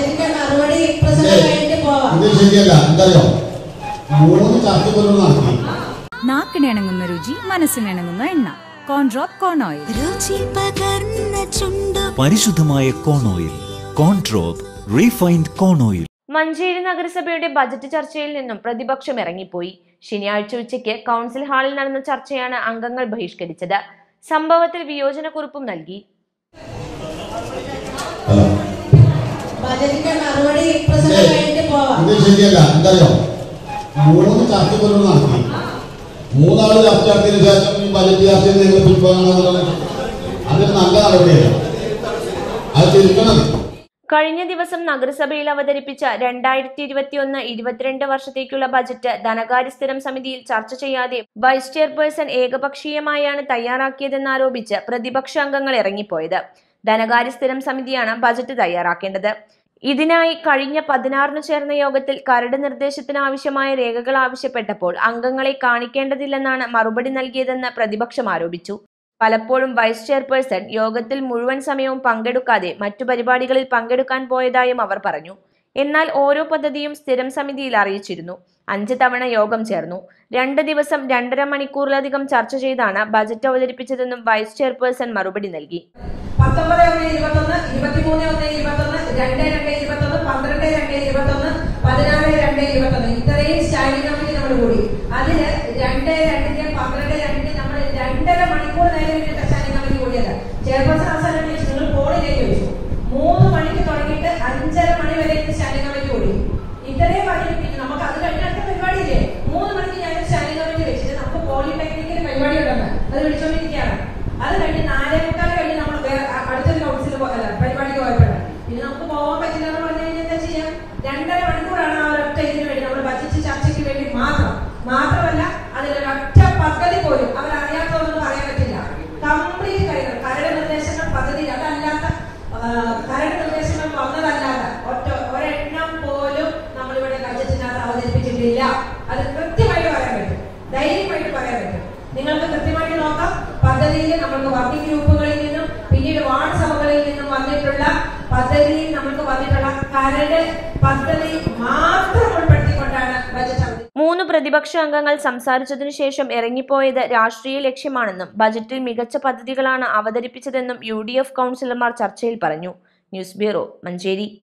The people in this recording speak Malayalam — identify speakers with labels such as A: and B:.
A: ബജറ്റിന്റെ മറുപടി പ്രസംഗം കഴിഞ്ഞിട്ട് പോവാം
B: ഇത് ശരിയല്ല എന്തറിയോ മൂന്ന് ചർച്ച പോലും നടത്തി
C: നാക്കിനിണങ്ങുന്ന രുചി മനസ്സിനിണങ്ങുന്ന എണ്ണ കോൺഡ്രോപ്പ് കോൺ ഓയിൽ
D: രുചി പകർന്ന ചുണ്ടു
E: പരിശുദ്ധമായ കോൺ ഓയിൽ കോൺട്രോപ്പ് റീഫൈൻഡ് കോൺ ഓയിൽ
F: മഞ്ചേരി നഗരസഭയുടെ ബജറ്റ് ചർച്ചയിൽ നിന്നും പ്രതിപക്ഷം ഇറങ്ങിപ്പോയി ശനിയാഴ്ച ഉച്ചയ്ക്ക് കൗൺസിൽ ഹാളിൽ നടന്ന ചർച്ചയാണ് അംഗങ്ങൾ ബഹിഷ്കരിച്ചത് സംഭവത്തിൽ വിയോജനക്കുറിപ്പും നൽകി
B: അല്ല
A: ബജറ്റിന്റെ മറുപടി പ്രസംഗം കഴിഞ്ഞിട്ട് പോവാം
B: ഇത് ശരിയല്ല എന്തറിയോ മൂന്ന് ചർച്ച പോലും നടത്തി മൂന്നാള് ചർച്ച നടത്തിയതിനു ശേഷം ഈ ബജറ്റ് ചർച്ചയിൽ നിങ്ങൾ പിൻവാങ്ങണമെന്നുള്ളത് അതൊരു നല്ല നടപടിയല്ല അത് തിരുത്തണം
F: കഴിഞ്ഞ ദിവസം നഗരസഭയിൽ അവതരിപ്പിച്ച രണ്ടായിരത്തി ഇരുപത്തിയൊന്ന് ഇരുപത്തിരണ്ട് വർഷത്തേക്കുള്ള ബജറ്റ് ധനകാര്യ സ്ഥിരം സമിതിയിൽ ചർച്ച ചെയ്യാതെ വൈസ് ചെയർപേഴ്സൺ ഏകപക്ഷീയമായാണ് തയ്യാറാക്കിയതെന്നാരോപിച്ച് പ്രതിപക്ഷ അംഗങ്ങൾ ഇറങ്ങിപ്പോയത് ധനകാര്യ സ്ഥിരം സമിതിയാണ് ബജറ്റ് തയ്യാറാക്കേണ്ടത് ഇതിനായി കഴിഞ്ഞ പതിനാറിന് ചേർന്ന യോഗത്തിൽ കരട് നിർദ്ദേശത്തിന് ആവശ്യമായ രേഖകൾ ആവശ്യപ്പെട്ടപ്പോൾ അംഗങ്ങളെ കാണിക്കേണ്ടതില്ലെന്നാണ് മറുപടി നൽകിയതെന്ന് പ്രതിപക്ഷം ആരോപിച്ചു പലപ്പോഴും വൈസ് ചെയർപേഴ്സൺ യോഗത്തിൽ മുഴുവൻ സമയവും പങ്കെടുക്കാതെ മറ്റു പരിപാടികളിൽ പങ്കെടുക്കാൻ പോയതായും അവർ പറഞ്ഞു എന്നാൽ ഓരോ പദ്ധതിയും സ്ഥിരം സമിതിയിൽ അറിയിച്ചിരുന്നു അഞ്ച് തവണ യോഗം ചേർന്നു രണ്ട് ദിവസം രണ്ടര മണിക്കൂറിലധികം ചർച്ച ചെയ്താണ് ബജറ്റ് അവതരിപ്പിച്ചതെന്നും വൈസ് ചെയർപേഴ്സൺ മറുപടി നൽകി
G: പത്തൊമ്പത് ഒന്ന് ഇരുപത്തൊന്ന് ഇരുപത്തിമൂന്ന് ഒന്ന് ഇരുപത്തൊന്ന് രണ്ട് രണ്ട് ഇരുപത്തൊന്ന് പന്ത്രണ്ട് രണ്ട് ഇരുപത്തൊന്ന് പതിനാറ് രണ്ട് ഇരുപത്തൊന്ന് ഇത്രയും സ്റ്റാൻഡിംഗ് കമ്മിറ്റി നമ്മൾ കൂടി അതില് രണ്ട് രണ്ടിന് പന്ത്രണ്ട് രണ്ടിന് നമ്മൾ രണ്ടര മണിക്കൂർ നേരം ഇരുന്നിട്ട് സ്റ്റാൻഡിംഗ് കമ്മിറ്റി കൂടിയത് ചെയർപേഴ്സൺ അവസാനം വിളിച്ചു നിങ്ങൾ ഫോണിലേക്ക് ചോദിച്ചു മൂന്ന് മണിക്ക് തുടങ്ങിയിട്ട് അഞ്ചര മണി വരെ ഇരുന്ന് സ്റ്റാൻഡിംഗ് കമ്മിറ്റി കൂടി ഇത്രയും പറഞ്ഞിട്ട് നമുക്ക് അത് കഴിഞ്ഞ അടുത്ത പരിപാടിയില്ലേ മൂന്ന് മണിക്ക് ഞാൻ സ്റ്റാൻഡിംഗ് കമ്മിറ്റി വെച്ചിട്ട് നമുക്ക് പോളിടെക്നിക്കിന് പരിപാടി ഉണ്ടെന്ന് അത് വിളിച്ചോണ്ടിരിക്കുകയാണ് അത് കഴിഞ്ഞ് നാലേ മുക്കാൽ കഴിഞ്ഞ് നമ്മൾ വേറെ അ- അടുത്തൊരു കൗൺസിൽ അല്ല പരിപാടിക്ക് പോയപ്പോഴാണ് പിന്നെ നമുക്ക് പോകാൻ പറ്റില്ല എന്ന് പറഞ്ഞു കഴിഞ്ഞാൽ എന്താ ചെയ്യാം രണ്ടര മണിക്കൂറാണ് ആ ഒരൊറ്റ ഇതിന് വേണ്ടി നമ്മൾ ബജറ്റ് ചർച്ചയ്ക്ക് വേണ്ടി മാത്രം മാത്രമല്ല അതിലൊരൊറ്റ പദ്ധതി പോലും അവരറിയാത്തതൊന്നും പറയാൻ പറ്റില്ല കംപ്ലീറ്റ് കാര്യങ്ങൾ കരട് നിർദ്ദേശങ്ങൾ പദ്ധതി അതല്ലാത്ത ആ, കരട് നിർദ്ദേശങ്ങൾ വന്നതല്ലാതെ ഒറ്റ ഒരെണ്ണം പോലും നമ്മളിവിടെ ബജറ്റിനകത്ത് അവതരിപ്പിച്ചിട്ടില്ല അത് കൃത്യമായിട്ട് പറയാൻ പറ്റും ധൈര്യമായിട്ട് പറയാൻ പറ്റും നിങ്ങൾക്ക് കൃത്യമായിട്ട് നോക്കാം പദ്ധതിയിൽ നമുക്ക് വർക്കിംഗ് ഗ്രൂപ്പുകളിൽ നിന്നും പിന്നീട് വാർഡ് സഭകളിൽ നിന്നും വന്നിട്ടുള്ള പദ്ധതിയിൽ നമുക്ക് വന്നിട്ടുള്ള കരട് പദ്ധതി മാത്രം ഉൾപ്പെടുത്തിക്കൊണ്ടാണ് ബജറ്റ് അവതരിപ്പിച്ചത്
F: മൂന്ന് പ്രതിപക്ഷ അംഗങ്ങൾ സംസാരിച്ചതിനു ശേഷം ഇറങ്ങിപ്പോയത് രാഷ്ട്രീയ ലക്ഷ്യമാണെന്നും ബജറ്റിൽ മികച്ച പദ്ധതികളാണ് അവതരിപ്പിച്ചതെന്നും യു ഡി എഫ് കൗൺസിലർമാർ ചർച്ചയിൽ പറഞ്ഞു ന്യൂസ് ബ്യൂറോ മഞ്ചേരി